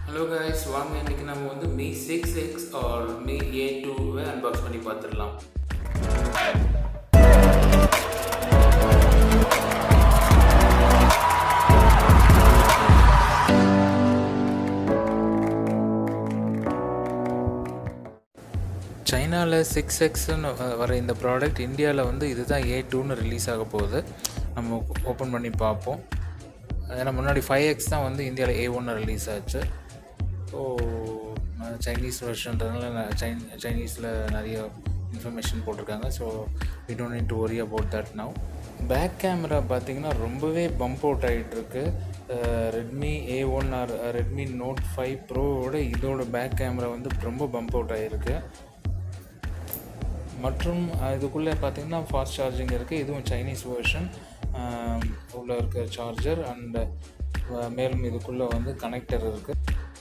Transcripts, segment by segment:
hello guys வாங்க இன்னைக்கு நம்ம வந்து Mi six X or Mi A டூவை அன்பாக்ஸ் பண்ணி பார்த்துடலாம் சைனாவில் சிக்ஸ் எக்ஸ்னு வர இந்த ப்ராடக்ட் இந்தியாவில் வந்து இதுதான் ஏ டூன்னு ரிலீஸ் ஆக போகுது நம்ம ஓப்பன் பண்ணி பார்ப்போம் ஏன்னா முன்னாடி ஃபைவ் எக்ஸ் தான் வந்து இந்தியாவில் ஏ ஒன்று ரிலீஸ் ஆச்சு ஸோ சைனீஸ் வெர்ஷன்றதுனால சைன் சைனீஸில் நிறைய இன்ஃபர்மேஷன் போட்டிருக்காங்க so we don't need to worry about that now back camera பார்த்தீங்கன்னா ரொம்பவே பம்ப் அவுட் ஆகிட்டுருக்கு Redmi A one or Redmi Note five ப்ரோவோட இதோட பேக் கேமரா வந்து ரொம்ப பம்ப் அவுட் ஆகிருக்கு மற்றும் இதுக்குள்ளே பார்த்தீங்கன்னா ஃபாஸ்ட் சார்ஜிங் இருக்குது இதுவும் சைனீஸ் வேர்ஷன் உள்ள இருக்க சார்ஜர் அண்ட் மேலும் இதுக்குள்ளே வந்து கனெக்டர் இருக்குது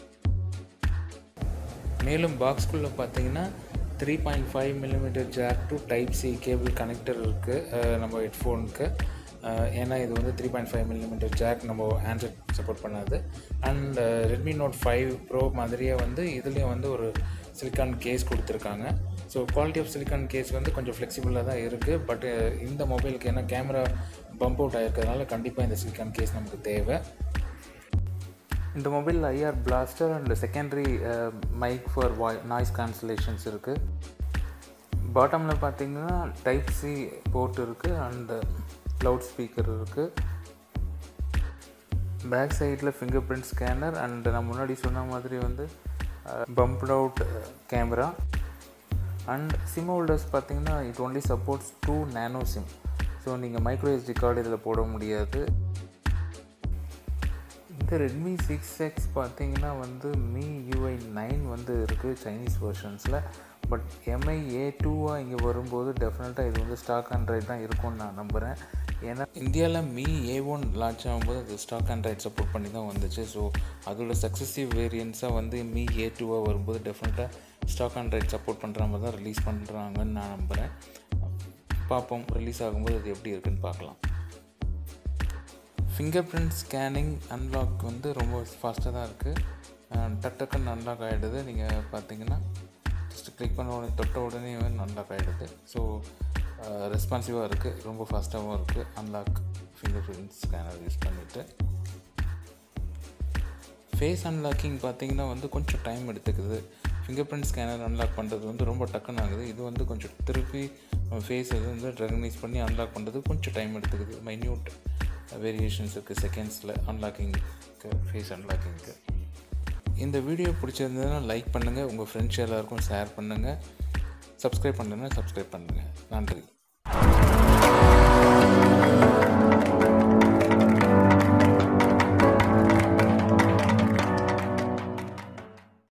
மேலும் பாக்ஸ்குள்ளே பார்த்தீங்கன்னா three point five millimetre jack to type C cable connector இருக்குது நம்ம ஹெட்ஃபோனுக்கு ஏன்னா இது வந்து three point five millimetre jack நம்ம ஆண்ட்ராய்ட் சப்போர்ட் பண்ணாது and Redmi Note five Pro மாதிரியே வந்து இதுலேயும் வந்து ஒரு சிலிக்கான் கேஸ் கொடுத்துருக்காங்க so quality of silicon case வந்து கொஞ்சம் ஃப்ளெக்சிபிளாக தான் இருக்குது பட் இந்த மொபைலுக்கு ஏன்னா கேமரா பம்ப் அவுட் ஆகிருக்கிறதுனால கண்டிப்பாக இந்த சிலிக்கான் கேஸ் நமக்கு தேவை இந்த மொபைலில் IR blaster and secondary mic for வாய் நாய்ஸ் கேன்சலேஷன்ஸ் இருக்குது பாட்டமில் பார்த்தீங்கன்னா டைப் சி போர்ட் இருக்குது அண்ட் லவுட் ஸ்பீக்கர் இருக்குது பேக் சைடில் ஃபிங்கர் பிரிண்ட் ஸ்கேனர் அண்ட் நான் முன்னாடி சொன்ன மாதிரி வந்து bumped out camera and SIM holders பார்த்தீங்கன்னா it only supports two nano SIM so நீங்கள் மைக்ரோ எஸ்டி கார்டு இதில் போட முடியாது இந்த ரெட்மி சிக்ஸ் எக்ஸ் பார்த்தீங்கன்னா வந்து மீ யூஐ நைன் வந்து இருக்குது சைனீஸ் வெர்ஷன்ஸில் பட் எம்ஐ ஏ டூவாக இங்கே வரும்போது டெஃபினட்டாக இது வந்து ஸ்டாக் ஆண்ட்ராய்ட் தான் இருக்கும்னு நான் நம்புகிறேன் ஏன்னா இந்தியாவில் மீ ஏ ஒன் லான்ச் ஆகும்போது அது ஸ்டாக் ஆண்ட்ராய்ட் சப்போர்ட் பண்ணி தான் வந்துச்சு ஸோ அதோட சக்ஸஸிவ் வேரியன்ஸாக வந்து மீ ஏ டூவாக வரும்போது டெஃபினட்டாக ஸ்டாக் ஆண்ட்ராய்ட் சப்போர்ட் பண்ணுற மாதிரி தான் ரிலீஸ் பண்ணுறாங்கன்னு நான் நம்புகிறேன் பார்ப்போம் ரிலீஸ் ஆகும்போது அது எப்படி இருக்குன்னு பார்க்கலாம் ஃபிங்கர் பிரிண்ட் ஸ்கேனிங் அன்லாக் வந்து ரொம்ப ஃபாஸ்ட்டாக தான் இருக்குது டக் டக்குன்னு அன்லாக் ஆகிடுது நீங்கள் பார்த்தீங்கன்னா ஜஸ்ட் கிளிக் பண்ண உடனே தொட்ட உடனே வந்து அன்லாக் ஆகிடுது ஸோ ரெஸ்பான்சிவாக இருக்குது ரொம்ப ஃபாஸ்ட்டாகவும் இருக்குது unlock fingerprint scanner use பண்ணிவிட்டு ஃபேஸ் அன்லாக்கிங் பார்த்தீங்கன்னா வந்து கொஞ்சம் டைம் எடுத்துக்குது ஃபிங்கர் பிரிண்ட் ஸ்கேனர் அன்லாக் பண்ணுறது வந்து ரொம்ப டக்குன்னு ஆகுது இது வந்து கொஞ்சம் திருப்பி ஃபேஸ் இது வந்து ரெகனைஸ் பண்ணி அன்லாக் பண்ணுறது கொஞ்சம் டைம் எடுத்துக்குது மைன்யூட் வேரியேஷன்ஸ் இருக்குது செகண்ட்ஸில் அன்லாக்கிங்க்கு ஃபேஸ் அன்லாக்கிங்க்கு இந்த வீடியோ பிடிச்சிருந்ததுன்னா லைக் பண்ணுங்கள் உங்கள் ஃப்ரெண்ட்ஸ் எல்லாருக்கும் ஷேர் பண்ணுங்கள் சப்ஸ்கிரைப் பண்ணுங்கள் சப்ஸ்கிரைப் பண்ணுங்கள் நன்றி